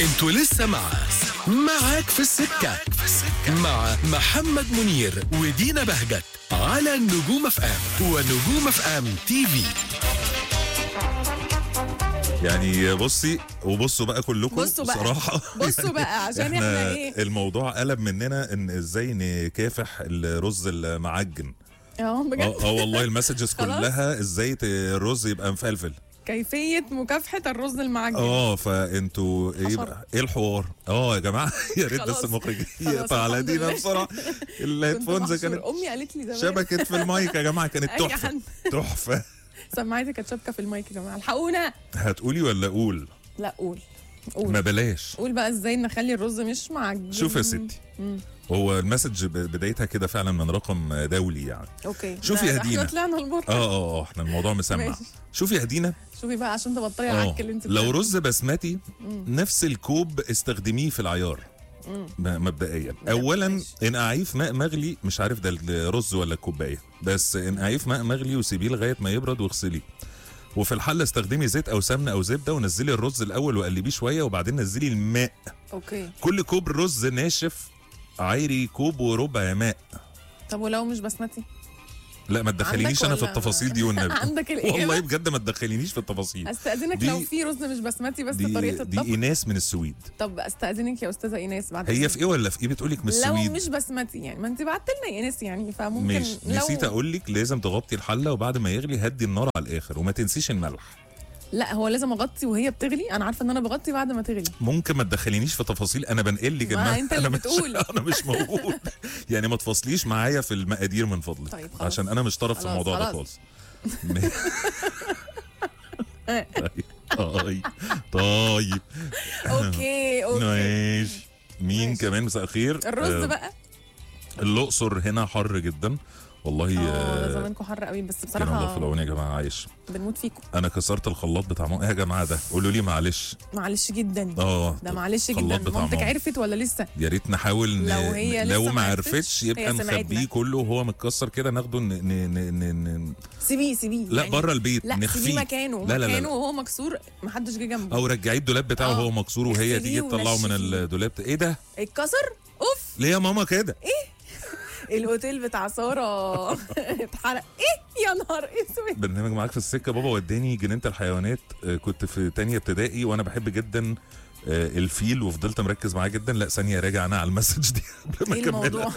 انتوا لسه مع معاك في السكة مع محمد منير ودينا بهجت على النجوم اف ام ونجوم اف ام تي في يعني بصي وبصوا بقى كلكم بصوا بقى. بصراحة بصوا بقى عشان احنا ايه الموضوع قلب مننا ان ازاي نكافح الرز المعجن اه اه بجد آه والله المسجز خلاص. كلها ازاي ت- الرز يبقى مفلفل كيفية مكافحة الرز المعجن اه فانتوا ايه حشر. بقى ايه الحوار اه يا جماعه يا ريت خلاص. بس المخرج خلاص، يقطع على الحمد دينا لله. بسرعه كنت الهيدفونز محشور. كانت امي قالت لي زمان شبكت في المايك يا جماعه كانت أي تحفه حد. تحفه سماعتي كانت شابكة في المايك يا جماعة الحقونا هتقولي ولا اقول لا قول ما قول بلاش قول بقى ازاي نخلي الرز مش معجن شوف يا ستي هو المسج ب- بدايتها كده فعلا من رقم دولي يعني اوكي شوفي ده- يا ده دينا. احنا طلعنا البر اه اه اه احنا الموضوع مسمع ماشي. شوفي يا دينا شوفي بقى عشان تبطلي اه العك اللي انت لو بتعمليه. رز بسمتي نفس الكوب استخدميه في العيار م- مبدئيا اولا ماشي. انقعيه في ماء مغلي مش عارف ده الرز ولا الكوبايه بس انقعيه في ماء مغلي وسيبيه لغايه ما يبرد واغسليه وفي الحله استخدمي زيت او سمنه او زبده ونزلي الرز الاول وقلبيه شويه وبعدين نزلي الماء اوكي كل كوب رز ناشف عايري كوب وربع ماء طب ولو مش بسمتي لا ما تدخلينيش عندك انا في ولا- التفاصيل دي والنبي عندك الإجابة؟ والله بجد ما تدخلينيش في التفاصيل استاذنك دي- لو في رز مش بسمتي بس دي طريقة دي الطبخ ايناس من السويد طب استاذنك يا استاذة ايناس بعد هي إذنك. في ايه ولا في ايه بتقولك من لو السويد مش بسمتي يعني ما انت بعت لنا يا ناس يعني فممكن ماشي لو نسيت اقول لك لازم تغطي الحله وبعد ما يغلي هدي النار على الاخر وما تنسيش الملح لا هو لازم اغطي وهي بتغلي انا عارفه ان انا بغطي بعد ما تغلي ممكن ما تدخلينيش في تفاصيل انا بنقل لك ما إنها- أنت اللي انا بتقول. مش انا مش موجود يعني ما تفصليش معايا في المقادير من فضلك طيب خلاص. عشان انا مش طرف في خلاص، الموضوع ده خلاص. خالص طيب طيب طيب اوكي اوكي ماشي مين ماشي. كمان مساء الخير الرز آه، بقى الاقصر هنا حر جدا والله اه آه، ده زمانكم حر قوي بس كان الله في بصراحه العون يا جماعه عايش بنموت فيكم انا كسرت الخلاط بتاع ماما ايه يا جماعه ده قولوا لي معلش معلش جدا اه ده معلش خلاط جدا بتاع مامتك ماما. عرفت ولا لسه يا ريت نحاول ن... لو هي لو لسه ما ما عرفتش عرفتش، يبقى هي سمعتنا. نخبيه كله وهو متكسر كده ناخده ن... ن... ن... ن... ن... سيبيه سيبيه لا يعني بره البيت لا سيبيه نخفيه مكانه لا لا لا, مكانه لا. وهو مكسور محدش جه جنبه او رجعيه الدولاب بتاعه آه. وهو مكسور وهي اغسليه تيجي تطلعه من ونشفيه. الدولاب ايه ده اتكسر اوف ليه يا ماما كده الاوتيل بتاع ساره اتحرق ايه يا نهار اسود برنامج معاك في السكه بابا وداني جنينه الحيوانات آه، كنت في تانية ابتدائي وانا بحب جدا آه، الفيل وفضلت مركز معاه جدا لا ثانيه راجع انا على المسج دي قبل ما ايه اكملها الموضوع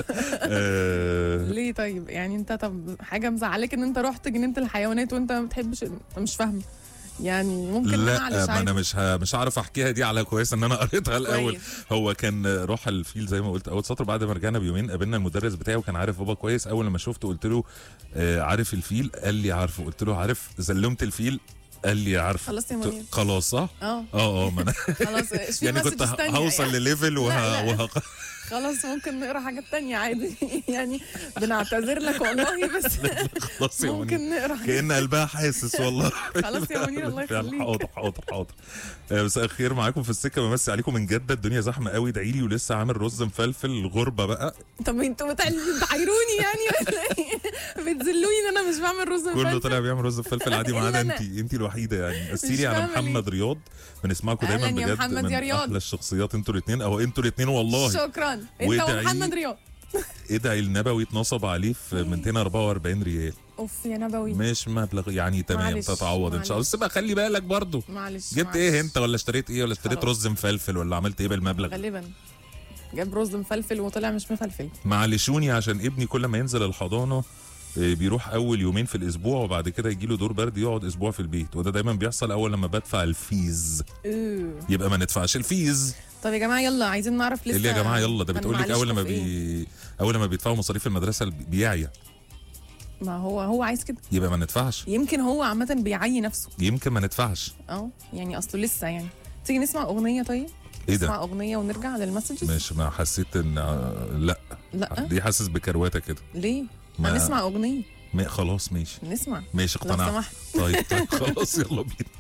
آه، ليه طيب يعني انت طب حاجه مزعلك ان انت رحت جنينه الحيوانات وانت ما بتحبش مش فاهمه يعني ممكن لا معلش ما انا عادي. مش ه... مش هعرف احكيها دي على كويس ان انا قريتها الاول كويس. هو كان راح الفيل زي ما قلت اول سطر بعد ما رجعنا بيومين قابلنا المدرس بتاعي وكان عارف بابا كويس اول لما شفته قلت له آه عارف الفيل قال لي عارفه قلت له عارف زلمت الفيل قال لي عارف خلاص يا قلت- منير. خلاص صح اه اه اه ما انا خلاص إيش في يعني كنت messages تانية هوصل يعني. لليفل وه... لا، لا. وه... خلاص ممكن نقرا حاجات تانية عادي يعني بنعتذر لك والله بس خلاص يا منير ممكن نقرا حاجات كأن قلبها حاسس والله خلاص يا منير الله بالفعل. يخليك حاضر حاضر حاضر آه، مساء الخير معاكم في السكه بمسي عليكم من جده الدنيا زحمه قوي ادعي لي ولسه عامل رز مفلفل غربه بقى طب انتوا بتع- بتعايروني يعني ولا ايه؟ بتذلوني ان انا مش بعمل رز كله مفلفل طلع بيعمل رز مفلفل عادي ما إلا عدا أنا. انت انت الوحيده يعني مش اسيري على فاهمة محمد رياض بنسمعكم دايما أهلاً يا بجد محمد من يا رياض. احلى الشخصيات انتوا الاثنين اهو انتوا الاثنين والله شكرا انت وادعي- ومحمد رياض ادعي النبوي اتنصب عليه في 244 ريال اوف يا نبوي مش مبلغ يعني تمام معلش، تتعوض ان شاء الله معلش. بس بقى خلي بالك برضو معلش جبت معلش. ايه انت ولا اشتريت ايه ولا اشتريت خلاص. رز مفلفل ولا عملت ايه بالمبلغ غالبا جاب رز مفلفل وطلع مش مفلفل معلشوني عشان ابني كل ما ينزل الحضانه آه، بيروح اول يومين في الاسبوع وبعد كده يجي له دور برد يقعد اسبوع في البيت وده دايما بيحصل اول لما بدفع الفيز أوه. يبقى ما ندفعش الفيز طب يا جماعه يلا عايزين نعرف لسه إيه اللي يا جماعه يلا ده كان بتقول لك معلش اول لما في إيه؟ بي اول لما بيدفعوا مصاريف المدرسه بيعيا ما هو هو عايز كده يبقى ما ندفعش يمكن هو عامه بيعي نفسه يمكن ما ندفعش اه يعني اصله لسه يعني تيجي نسمع اغنيه طيب ايه نسمع ده اغنيه ونرجع للمسجز مش ما حسيت ان آه، لا لا دي حاسس بكروته كده ليه ما- هنسمع اغنيه ما خلاص ماشي نسمع ماشي لو اقتنعت سمحت طيب طيب خلاص يلا بينا